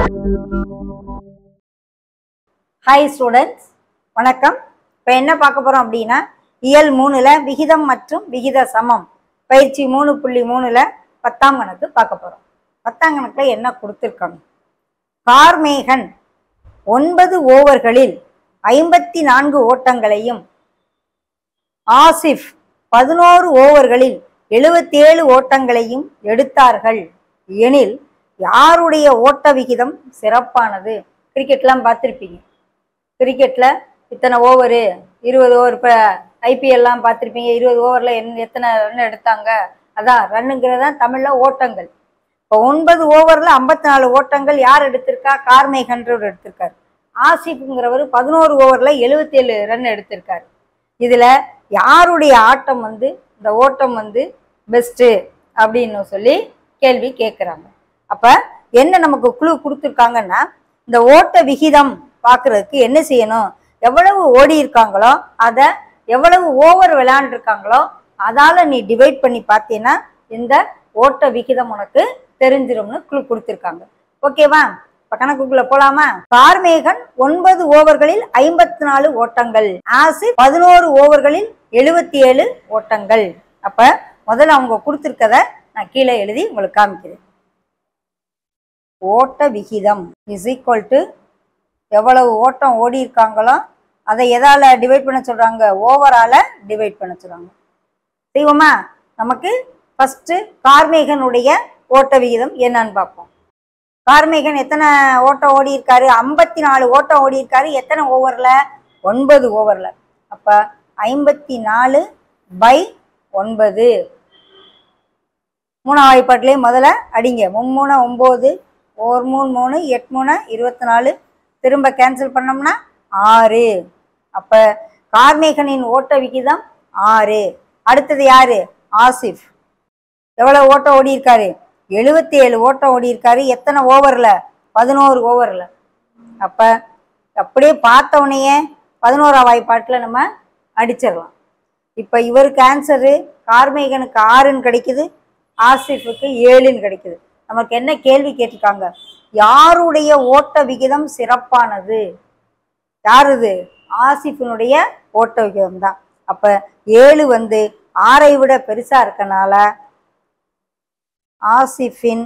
hi students வணக்கம் இப்போ என்ன பார்க்க போகிறோம் அப்படின்னா இயல் மூணுல விகிதம் மற்றும் விகித சமம் பயிற்சி மூணு புள்ளி மூணுல பத்தாம் கணக்கு பார்க்க போகிறோம் பத்தாம் கணக்கில் என்ன கொடுத்துருக்காங்க கார்மேகன் ஒன்பது ஓவர்களில் ஐம்பத்தி நான்கு ஓட்டங்களையும் ஆசிஃப் பதினோரு ஓவர்களில் எழுபத்தேழு ஓட்டங்களையும் எடுத்தார்கள் எனில் யாருடைய ஓட்ட விகிதம் சிறப்பானது கிரிக்கெட்லாம் பார்த்துருப்பீங்க கிரிக்கெட்டில் இத்தனை ஓவரு இருபது ஓவர் இப்போ ஐபிஎல்லாம் பார்த்துருப்பீங்க இருபது ஓவரில் என் எத்தனை ரன் எடுத்தாங்க அதான் ரன்னுங்கிறது தான் தமிழில் ஓட்டங்கள் இப்போ ஒன்பது ஓவரில் ஐம்பத்தி நாலு ஓட்டங்கள் யார் எடுத்திருக்கா கார்மேகன்றவர் எடுத்திருக்காரு ஆசிஃப்ங்கிறவர் பதினோரு ஓவரில் எழுபத்தேழு ரன் எடுத்திருக்காரு இதில் யாருடைய ஆட்டம் வந்து இந்த ஓட்டம் வந்து பெஸ்ட்டு அப்படின்னு சொல்லி கேள்வி கேட்குறாங்க அப்போ என்ன நமக்கு குழு கொடுத்துருக்காங்கன்னா இந்த ஓட்ட விகிதம் பார்க்குறதுக்கு என்ன செய்யணும் எவ்வளவு ஓடி இருக்காங்களோ அதை எவ்வளவு ஓவர் விளையாண்டுருக்காங்களோ அதால் நீ டிவைட் பண்ணி பார்த்தீங்கன்னா இந்த ஓட்ட விகிதம் உனக்கு தெரிஞ்சிரும்னு குழு கொடுத்துருக்காங்க ஓகேவா இப்ப கணக்குக்குள்ள போலாமா கார்மேகன் ஒன்பது ஓவர்களில் ஐம்பத்தி நாலு ஓட்டங்கள் ஆசிப் பதினோரு ஓவர்களில் எழுபத்தி ஏழு ஓட்டங்கள் அப்ப முதல்ல அவங்க கொடுத்துருக்கத நான் கீழே எழுதி உங்களுக்கு காமிக்கிறேன் ஓட்ட விகிதம் இஸ் ஈக்குவல் டு எவ்வளவு ஓட்டம் ஓடி இருக்காங்களோ அதை எதால டிவைட் பண்ண சொல்றாங்க ஓவரால டிவைட் பண்ண சொல்றாங்க செய்வோமா நமக்கு ஃபர்ஸ்ட் கார்மேகனுடைய ஓட்ட விகிதம் என்னன்னு பார்ப்போம் கார்மேகன் எத்தனை ஓட்டம் ஓடி இருக்காரு ஐம்பத்தி நாலு ஓட்டம் ஓடி இருக்காரு எத்தனை ஓவர்ல ஒன்பது ஓவர்ல அப்ப ஐம்பத்தி நாலு பை ஒன்பது மூணாம் வாய்ப்பாட்டிலே முதல்ல அடிங்க மும்மூணு ஒம்பது ஒரு மூணு மூணு எட்டு மூணு இருபத்தி நாலு திரும்ப கேன்சல் பண்ணோம்னா ஆறு அப்போ கார்மேகனின் ஓட்ட விகிதம் ஆறு அடுத்தது யாரு ஆசிஃப் எவ்வளோ ஓட்டம் ஓடி இருக்காரு எழுபத்தி ஏழு ஓட்டம் ஓடி இருக்காரு எத்தனை ஓவரில் பதினோரு ஓவரில் அப்போ அப்படியே பார்த்த உடனேயே பதினோரா வாய்ப்பாட்டில் நம்ம அடிச்சிடலாம் இப்போ இவருக்கு ஆன்சரு கார்மேகனுக்கு ஆறுன்னு கிடைக்குது ஆசிஃபுக்கு ஏழுன்னு கிடைக்குது நமக்கு என்ன கேள்வி கேட்டிருக்காங்க யாருடைய ஓட்ட விகிதம் சிறப்பானது யாருது ஆசிஃபினுடைய ஓட்ட விகிதம் தான் அப்ப ஏழு வந்து ஆறை விட பெருசா இருக்கனால ஆசிஃபின்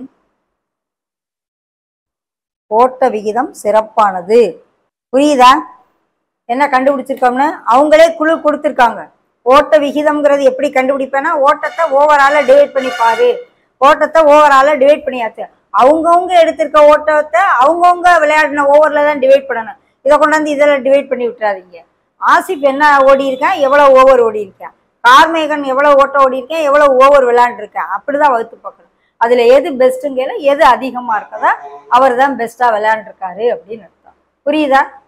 ஓட்ட விகிதம் சிறப்பானது புரியுதா என்ன கண்டுபிடிச்சிருக்கோம்னு அவங்களே குழு கொடுத்துருக்காங்க ஓட்ட விகிதம்ங்கிறது எப்படி கண்டுபிடிப்பேன்னா ஓட்டத்தை ஓவரால டிவைட் பண்ணி பாரு ஓட்டத்தை ஓவரால டிவைட் பண்ணியாச்சு அவங்கவுங்க எடுத்திருக்க ஓட்டத்தை அவங்கவுங்க விளையாடின ஓவரில் தான் டிவைட் பண்ணணும் இதை கொண்டாந்து இதில் டிவைட் பண்ணி விட்டுறாதீங்க ஆசிப் என்ன ஓடி இருக்கேன் எவ்வளோ ஓவர் ஓடி இருக்கேன் கார்மேகன் எவ்வளோ ஓட்டம் ஓடி இருக்கேன் எவ்வளோ ஓவர் விளையாண்டுருக்கேன் அப்படிதான் வகுத்து பார்க்கணும் அதில் எது பெஸ்ட்டுங்கிற எது அதிகமாக இருக்கதோ அவர் தான் பெஸ்ட்டாக விளையாண்டுருக்காரு அப்படின்னு அர்த்தம் புரியுதா